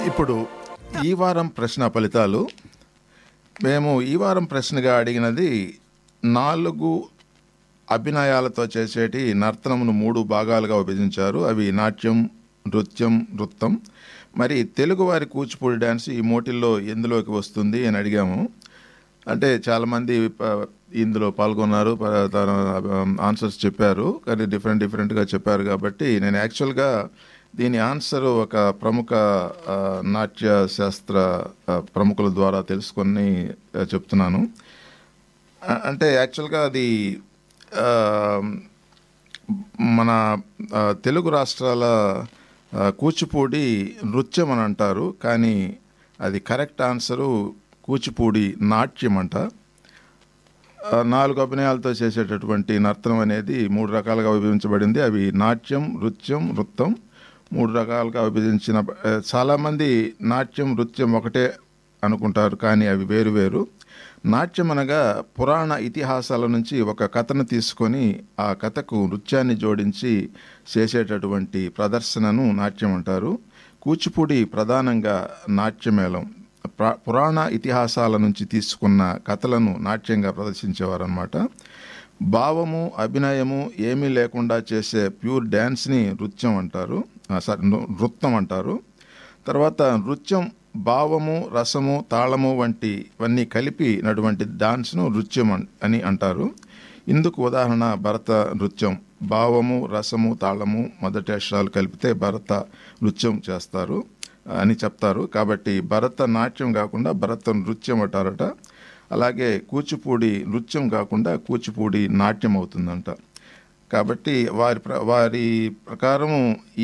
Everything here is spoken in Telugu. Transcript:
ఇప్పుడు ఈ వారం ప్రశ్న ఫలితాలు మేము ఈ వారం ప్రశ్నగా అడిగినది నాలుగు అభినయాలతో చేసేటి నర్తనమును మూడు భాగాలుగా విభజించారు అవి నాట్యం నృత్యం నృత్తం మరి తెలుగువారి కూచిపూడి డ్యాన్స్ ఈ మోటిల్లో ఎందులోకి వస్తుంది అని అడిగాము అంటే చాలామంది ప- ఇందులో పాల్గొన్నారు ప- తన ఆన్సర్స్ చెప్పారు కానీ డిఫరెంట్ డిఫరెంట్గా చెప్పారు కాబట్టి నేను యాక్చువల్గా దీని ఆన్సర్ ఒక ప్రముఖ ఆ, నాట్య శాస్త్ర ఆ, ప్రముఖుల ద్వారా తెలుసుకొని ఆ, చెప్తున్నాను ఆ, అంటే యాక్చువల్గా అది ఆ, మన ఆ, తెలుగు రాష్ట్రాల ఆ, కూచిపూడి నృత్యం అని అంటారు కానీ అది కరెక్ట్ ఆన్సరు కూచిపూడి నాట్యం అంట ఆ, నాలుగు అభినయాలతో చేసేటటువంటి నర్తనం అనేది మూడు రకాలుగా విభజించబడింది అవి నాట్యం నృత్యం నృత్తం మూడు రకాలుగా విభజించిన ఆ, చాలామంది నాట్యం నృత్యం ఒకటే అనుకుంటారు కానీ అవి వేరు వేరు నాట్యం అనగా పురాణ ఇతిహాసాల నుంచి ఒక కథను తీసుకొని ఆ కథకు నృత్యాన్ని జోడించి చేసేటటువంటి ప్రదర్శనను నాట్యం అంటారు కూచిపూడి ప్రధానంగా నాట్యమేళం ప్ర- పురాణ ఇతిహాసాల నుంచి తీసుకున్న కథలను నాట్యంగా ప్రదర్శించేవారనమాట భావము అభినయము ఏమీ లేకుండా చేసే ప్యూర్ డ్యాన్స్ని నృత్యం అంటారు ఆ, సారీ నృ- నృత్యం అంటారు తర్వాత నృత్యం భావము రసము తాళము వంటివన్నీ కలిపినటువంటి డాన్స్ను నృత్యం అన్- అని అంటారు ఇందుకు ఉదాహరణ భరత నృత్యం భావము రసము తాళము మొదటి అక్షరాలు కలిపితే భరత నృత్యం చేస్తారు అని చెప్తారు కాబట్టి భరత నాట్యం కాకుండా భరత నృత్యం అంటారట అలాగే కూచిపూడి నృత్యం కాకుండా కూచిపూడి నాట్యం అవుతుందంట కాబట్టి వారి ప్ర వారి ప్రకారము